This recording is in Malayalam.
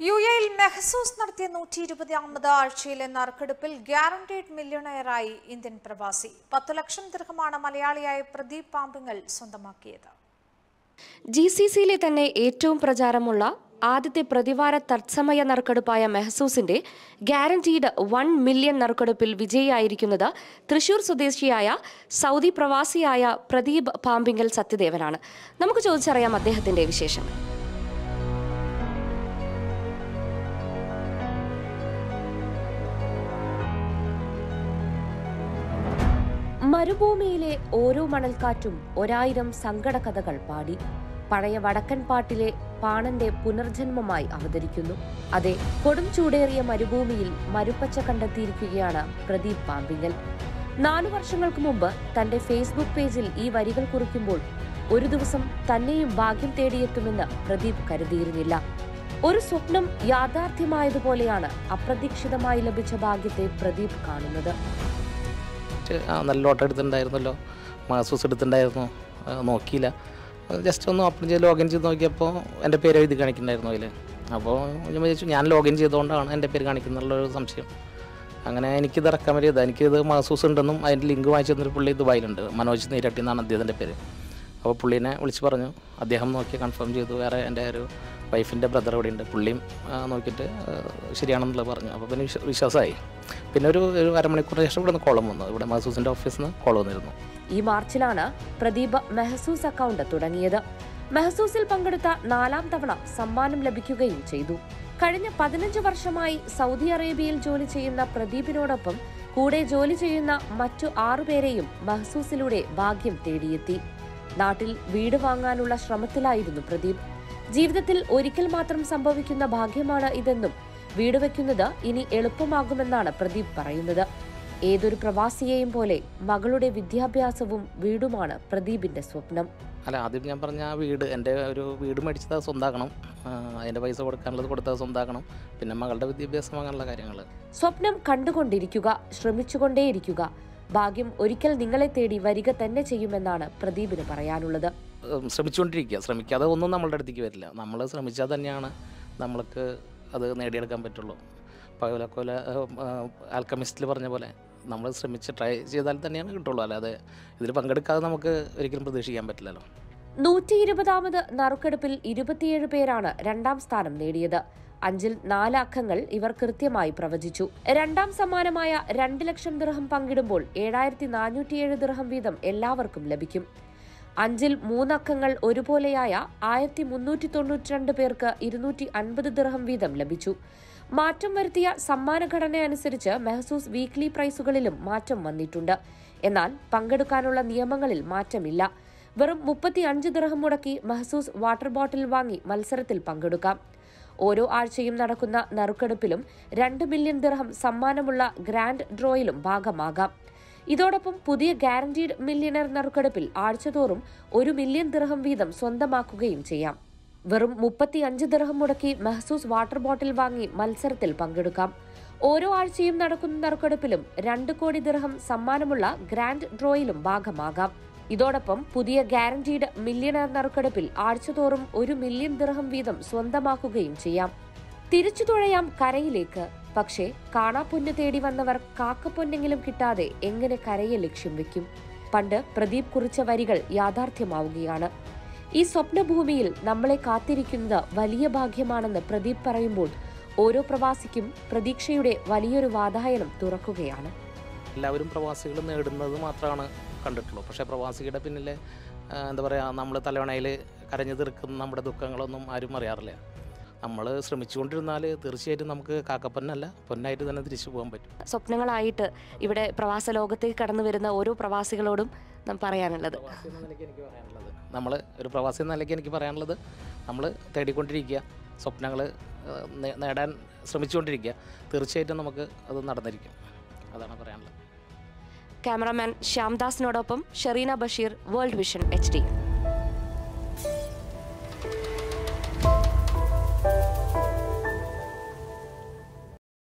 യു എയിൽ മെഹസൂസ് നടത്തിയ നൂറ്റി ഇരുപതാമത് ആഴ്ചയിലെ നറുക്കെടുപ്പിൽ ഗ്യാരണ്ടീഡ് മില്യണയറായി ഇന്ത്യൻ പ്രവാസി പത്ത് ലക്ഷം ദീർഘമാണ് മലയാളിയായ പ്രദീപ് പാമ്പിങ്ങൽ സ്വന്തമാക്കിയത് ജി സി സിയിലെ തന്നെ ഏറ്റവും പ്രചാരമുള്ള ആദ്യത്തെ പ്രതിവാര തത്സമയ നറുക്കെടുപ്പായ മെഹസൂസിന്റെ ഗ്യാരണ്ടീഡ് വൺ മില്യൺ നറുക്കെടുപ്പിൽ വിജയിയായിരിക്കുന്നത് തൃശൂർ സ്വദേശിയായ സൗദി പ്രവാസിയായ പ്രദീപ് പാമ്പിങ്കൽ സത്യദേവനാണ് നമുക്ക് ചോദിച്ചറിയാം അദ്ദേഹത്തിന്റെ വിശേഷങ്ങൾ മരുഭൂമിയിലെ ഓരോ മണൽക്കാറ്റും ഒരായിരം സങ്കട കഥകൾ പാടി പഴയ വടക്കൻ പാട്ടിലെ പാണന്റെ പുനർജന്മമായി അവതരിക്കുന്നു അതെ കൊടും ചൂടേറിയ മരുഭൂമിയിൽ മരുപ്പച്ച കണ്ടെത്തിയിരിക്കുകയാണ് പ്രദീപ് പാമ്പിങ്ങൽ നാലു വർഷങ്ങൾക്ക് മുമ്പ് തന്റെ ഫേസ്ബുക്ക് പേജിൽ ഈ വരികൾ കുറിക്കുമ്പോൾ ഒരു ദിവസം തന്നെയും ഭാഗ്യം തേടിയെത്തുമെന്ന് പ്രദീപ് കരുതിയിരുന്നില്ല ഒരു സ്വപ്നം യാഥാർത്ഥ്യമായതുപോലെയാണ് അപ്രതീക്ഷിതമായി ലഭിച്ച ഭാഗ്യത്തെ പ്രദീപ് കാണുന്നത് ആ, നല്ല ലോട്ടറി എടുത്തിട്ടുണ്ടായിരുന്നല്ലോ മാസൂസ് എടുത്തിട്ടുണ്ടായിരുന്നു ആ, നോക്കിയില്ല ജസ്റ്റ് ഒന്ന് ഓപ്പൺ ചെയ്ത് ലോഗിൻ ചെയ്ത് നോക്കിയപ്പോൾ എൻ്റെ പേര് എഴുതി കാണിക്കുന്നുണ്ടായിരുന്നു അതിൽ അപ്പോൾ ഞാൻ വിചാരിച്ചു ഞാൻ ലോഗിൻ ചെയ്തുകൊണ്ടാണ് എൻ്റെ പേര് കാണിക്കുന്നുള്ളൊരു സംശയം അങ്ങനെ എനിക്കിത് ഇറക്കാൻ പറ്റിയത് എനിക്കിത് മാസൂസ് ഉണ്ടെന്നും അതിൻ്റെ ലിങ്ക് വാങ്ങിച്ചു തന്നൊരു പുള്ളി ദുബായിലുണ്ട് മനോജ് നീരട്ടി എന്നാണ് അദ്ദേഹത്തിൻ്റെ പേര് അപ്പോൾ പുള്ളീനെ വിളിച്ച് പറഞ്ഞു അദ്ദേഹം നോക്കി കൺഫേം ചെയ്തു വേറെ എൻ്റെ ഒരു വൈഫിൻ്റെ ബ്രദർ ഇവിടെ ഉണ്ട് പുള്ളിയും ആ, നോക്കിയിട്ട് ആ, ശരിയാണെന്നുള്ളത് പറഞ്ഞു അപ്പോൾ പിന്നെ വിശ്വ- വിശ്വാസമായി പിന്നെ ഒരു ഒരു അരമണിക്കൂറിന് ശേഷം ഇവിടെ നിന്ന് കോളം വന്നു ഇവിടെ മഹസൂസിൻ്റെ ഓഫീസിൽ നിന്ന് കോൾ വന്നിരുന്നു ഈ മാർച്ചിലാണ് പ്രദീപ് മെഹസൂസ് അക്കൗണ്ട് തുടങ്ങിയത് മെഹസൂസിൽ പങ്കെടുത്ത നാലാം തവണ സമ്മാനം ലഭിക്കുകയും ചെയ്തു കഴിഞ്ഞ പതിനഞ്ച് വർഷമായി സൗദി അറേബ്യയിൽ ജോലി ചെയ്യുന്ന പ്രദീപിനോടൊപ്പം കൂടെ ജോലി ചെയ്യുന്ന മറ്റു ആറുപേരെയും മെഹസൂസിലൂടെ ഭാഗ്യം തേടിയെത്തി നാട്ടിൽ വീട് വാങ്ങാനുള്ള ശ്രമത്തിലായിരുന്നു പ്രദീപ് ജീവിതത്തിൽ ഒരിക്കൽ മാത്രം സംഭവിക്കുന്ന ഭാഗ്യമാണ് ഇതെന്നും വീട് വെക്കുന്നത് ഇനി എളുപ്പമാകുമെന്നാണ് പ്രദീപ് പറയുന്നത് ഏതൊരു പ്രവാസിയെയും പോലെ മകളുടെ വിദ്യാഭ്യാസവും വീടുമാണ് പ്രദീപിന്റെ സ്വപ്നം അല്ല ആദ്യം ഞാൻ പറഞ്ഞ ആ വീട് എൻ്റെ ഒരു വീട് മേടിച്ചത് അത് സ്വന്താക്കണം ആ, അതിൻ്റെ പൈസ കൊടുക്കാനുള്ളത് കൊടുത്തത് സ്വന്താക്കണം പിന്നെ മകളുടെ വിദ്യാഭ്യാസം അങ്ങനെയുള്ള കാര്യങ്ങൾ സ്വപ്നം കണ്ടുകൊണ്ടിരിക്കുക ശ്രമിച്ചുകൊണ്ടേയിരിക്കുക ഭാഗ്യം ഒരിക്കൽ നിങ്ങളെ തേടി വരിക തന്നെ ചെയ്യുമെന്നാണ് പ്രദീപിന് പറയാനുള്ളത് ഉം, ശ്രമിച്ചുകൊണ്ടിരിക്കുക ശ്രമിക്കാതെ ഒന്നും നമ്മളുടെ അടുത്തേക്ക് വരില്ല നമ്മൾ ശ്രമിച്ചാൽ തന്നെയാണ് നമ്മൾക്ക് അത് നേടിയെടുക്കാൻ പറ്റുള്ളൂ പകല കൊല ആൽക്കമിസ്റ്റിൽ പറഞ്ഞ പോലെ നമ്മൾ ശ്രമിച്ച് ട്രൈ ചെയ്താൽ തന്നെയാണ് കിട്ടുള്ളൂ അല്ലാതെ ഇതിൽ പങ്കെടുക്കാതെ നമുക്ക് ഒരിക്കലും പ്രതീക്ഷിക്കാൻ പറ്റില്ലല്ലോ നൂറ്റി ഇരുപതാമത് നറുക്കെടുപ്പിൽ ഇരുപത്തിയേഴ് പേരാണ് രണ്ടാം സ്ഥാനം നേടിയത് അഞ്ചിൽ നാല് അക്കങ്ങൾ ഇവർ കൃത്യമായി പ്രവചിച്ചു രണ്ടാം സമ്മാനമായ രണ്ട് ലക്ഷം ദിർഹം പങ്കിടുമ്പോൾ ഏഴായിരത്തി നാനൂറ്റിയേഴ് ദിർഹം വീതം എല്ലാവർക്കും ലഭിക്കും അഞ്ചിൽ മൂന്നക്കങ്ങൾ ഒരുപോലെയായ ആയിരത്തി മുന്നൂറ്റി തൊണ്ണൂറ്റിരണ്ട് പേർക്ക് ഇരുന്നൂറ്റി അൻപത് ദിർഹം വീതം ലഭിച്ചു മാറ്റം വരുത്തിയ സമ്മാനഘടന അനുസരിച്ച് മെഹസൂസ് വീക്ക്ലി പ്രൈസുകളിലും മാറ്റം വന്നിട്ടുണ്ട് എന്നാൽ പങ്കെടുക്കാനുള്ള നിയമങ്ങളിൽ മാറ്റമില്ല വെറും മുപ്പത്തി അഞ്ച് ദിർഹം മുടക്കി മെഹസൂസ് വാട്ടർ ബോട്ടിൽ വാങ്ങി മത്സരത്തിൽ പങ്കെടുക്കാം ഓരോ ആഴ്ചയും നടക്കുന്ന നറുക്കെടുപ്പിലും രണ്ട് മില്യൺ ദിർഹം സമ്മാനമുള്ള ഗ്രാൻഡ് ഡ്രോയിലും ഭാഗമാകാം ഇതോടൊപ്പം പുതിയ ഗ്യാരണ്ടീഡ് മില്യണർ നറുക്കെടുപ്പിൽ ആഴ്ചതോറും ഒരു മില്യൺ ദിർഹം വീതം സ്വന്തമാക്കുകയും ചെയ്യാം വെറും മുപ്പത്തി അഞ്ച് ദിർഹം മുടക്കി മെഹസൂസ് വാട്ടർ ബോട്ടിൽ വാങ്ങി മത്സരത്തിൽ പങ്കെടുക്കാം ഓരോ ആഴ്ചയും നടക്കുന്ന നറുക്കെടുപ്പിലും രണ്ട് കോടി ദിർഹം സമ്മാനമുള്ള ഗ്രാൻഡ് ഡ്രോയിലും ഭാഗമാകാം ഇതോടൊപ്പം പുതിയ ഗ്യാരണ്ടീഡ് മില്യണർ നറുക്കെടുപ്പിൽ ആഴ്ചതോറും ഒരു മില്യൺ ദിർഹം വീതം സ്വന്തമാക്കുകയും ചെയ്യാം തിരിച്ചു തുഴയാം കരയിലേക്ക് പക്ഷേ കാണാപ്പൊന്ന് തേടി വന്നവർ കാക്കപ്പൊന്നെങ്കിലും കിട്ടാതെ എങ്ങനെ കരയെ ലക്ഷ്യം വെക്കും പണ്ട് പ്രദീപ് കുറിച്ച വരികൾ യാഥാർത്ഥ്യമാവുകയാണ് ഈ സ്വപ്നഭൂമിയിൽ നമ്മളെ കാത്തിരിക്കുന്നത് വലിയ ഭാഗ്യമാണെന്ന് പ്രദീപ് പറയുമ്പോൾ ഓരോ പ്രവാസിക്കും പ്രതീക്ഷയുടെ വലിയൊരു വാതായനം തുറക്കുകയാണ് എല്ലാവരും പ്രവാസികൾ നേടുന്നത് മാത്രമാണ് കണ്ടിട്ടുള്ളൂ പക്ഷേ പ്രവാസിയുടെ പിന്നിലെ ആ, എന്താ പറയുക നമ്മൾ തലവണയിൽ കരഞ്ഞു തീർക്കുന്ന നമ്മുടെ ദുഃഖങ്ങളൊന്നും ആരും അറിയാറില്ല നമ്മൾ ശ്രമിച്ചുകൊണ്ടിരുന്നാൽ തീർച്ചയായിട്ടും നമുക്ക് കാക്കപ്പൊന്നല്ല പൊന്നായിട്ട് തന്നെ തിരിച്ചു പോകാൻ പറ്റും സ്വപ്നങ്ങളായിട്ട് ഇവിടെ പ്രവാസ ലോകത്തേക്ക് കടന്നു വരുന്ന ഓരോ പ്രവാസികളോടും നാം പറയാനുള്ളത് പ്രവാസി എന്ന നിലയ്ക്ക് എനിക്ക് പറയാനുള്ളത് നമ്മൾ ഒരു പ്രവാസി എന്ന നിലയ്ക്ക് എനിക്ക് പറയാനുള്ളത് നമ്മൾ തേടിക്കൊണ്ടിരിക്കുക സ്വപ്നങ്ങൾ നേടാൻ ശ്രമിച്ചുകൊണ്ടിരിക്കുക തീർച്ചയായിട്ടും നമുക്ക് അത് നടന്നിരിക്കും അതാണ് പറയാനുള്ളത് ക്യാമറാമാൻ ശ്യാംദാസിനോടൊപ്പം Shereena Basheer world vision H D